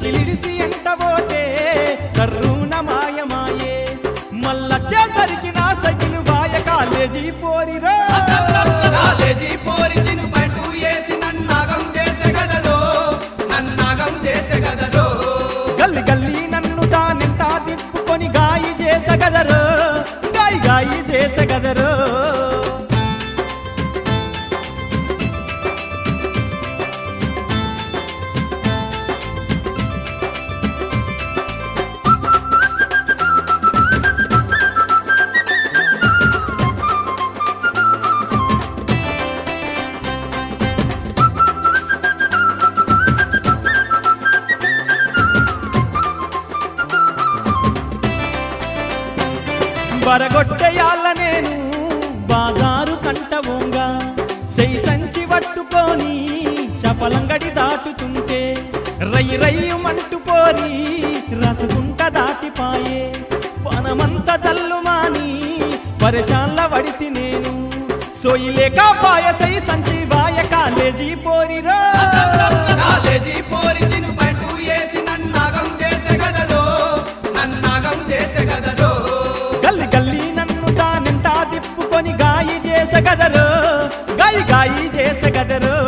సైకిలిడిసి ఎంట పోతే సర్రూన మాయమాయే మల్లొచ్చేసరికి నా సైకిల్ వాయ కాలేజీ పోరిరో కాలేజీ పోరి చిను పట్టు వేసి నన్నాగం చేసే గదలో నన్నాగం చేసే గదలో గల్లి గల్లి నన్ను తానెంత తిప్పుకొని గాయి చేసగదరు గాయి గాయి చేసగదరు బరగొట్టెయాల నేను బాజారు కంటవోంగా సెయి సంచి పట్టుకొని చపలంగడి దాటుతుంటే రై రయ్యమంటూ పోరి రసగుంట దాటిపాయే పనమంత జల్లుమాని పరేషాన్ల వడితి నేను సోయిలేక పాయసై సంచి వాయ కాలేజీ పోరిరో కాలేజీ పోరి చిను పట్టు వేసి నన్నాగం చేసే గదలో నన్నాగం చేసే గదలో గల్లి గల్లి నన్ను తానెంత తిప్పుకొని గాయి చేసగదరు గాయి గాయి చేసగదరు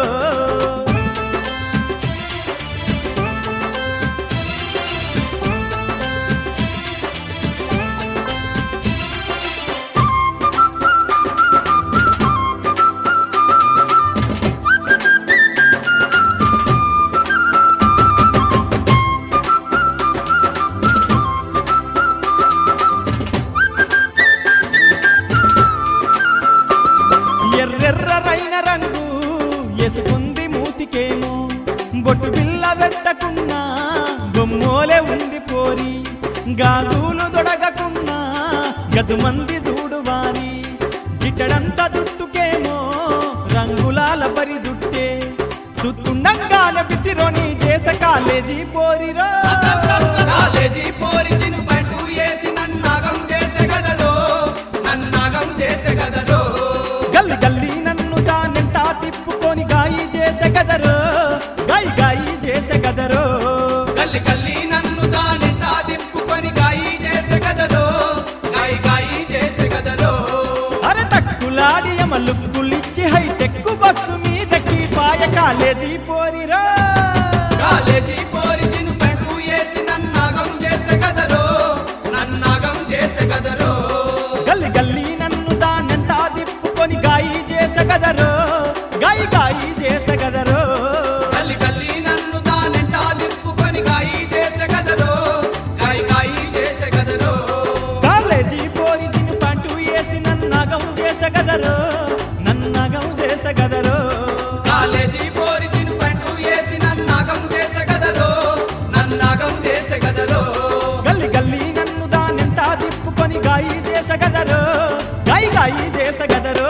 ఎర్రెర్రైన రంగు ఎసుకుంది మూతికేమో బొట్టు బిల్ల పెట్టకున్నా బొమ్మోలే ఉంది పోరి గాజులు దొడగకున్నా గజమంది చూడు వారి జిట్టడంతా దుట్టుకేమో రంగులాల పరి జుట్టే సుత్తుండంగాన బితిరోని చేస కాలేజీ పోరిరో కాలేజీ పోరి చిను పట్టు వేసి నన్నాగం చేసే గదలో నన్నాగం చేసే గదలో గల్లి గల్లి నన్ను తానెంత తిప్పుకొని గాయి చేసే కదరు గాయి గాయి చేసే కదరు కల్లి కల్లి నన్ను దానింట దింపుకొని గాయి చేసే గదలో గాయి గాయి చేసే గదలో అర టక్కులాడి అమలుక్కులిచ్చి హైటెక్ బస్సు మీదకి పాయ కాలేజీ పోరిరా కాలేజీ పోరి చిను పట్టు వేసి నన్నాగం చేసే గదలో నన్నాగం చేసే గదలో గల్లి గల్లి నన్ను తానెంత తిప్పుకొని గాయి చేసే కదరు గాయి గాయి చేసే కదరు కల్లి కల్లి నన్ను దానింట దింపుకొని గాయి చేసే గదలో గాయి గాయి చేసే గదలో కాలేజీ పోరి తిని పంటు వేసి నన్నగం చేసే కదరు నన్నగం చేసే కదరు కాలేజీ పోరి చిను పట్టు వేసి నన్నాగం చేసే గదలో నన్నాగం చేసే గదలో గల్లి గల్లి నన్ను దానెంత తిప్పుకొని గాయి చేసగదరు గాయి గాయి చేసగదరు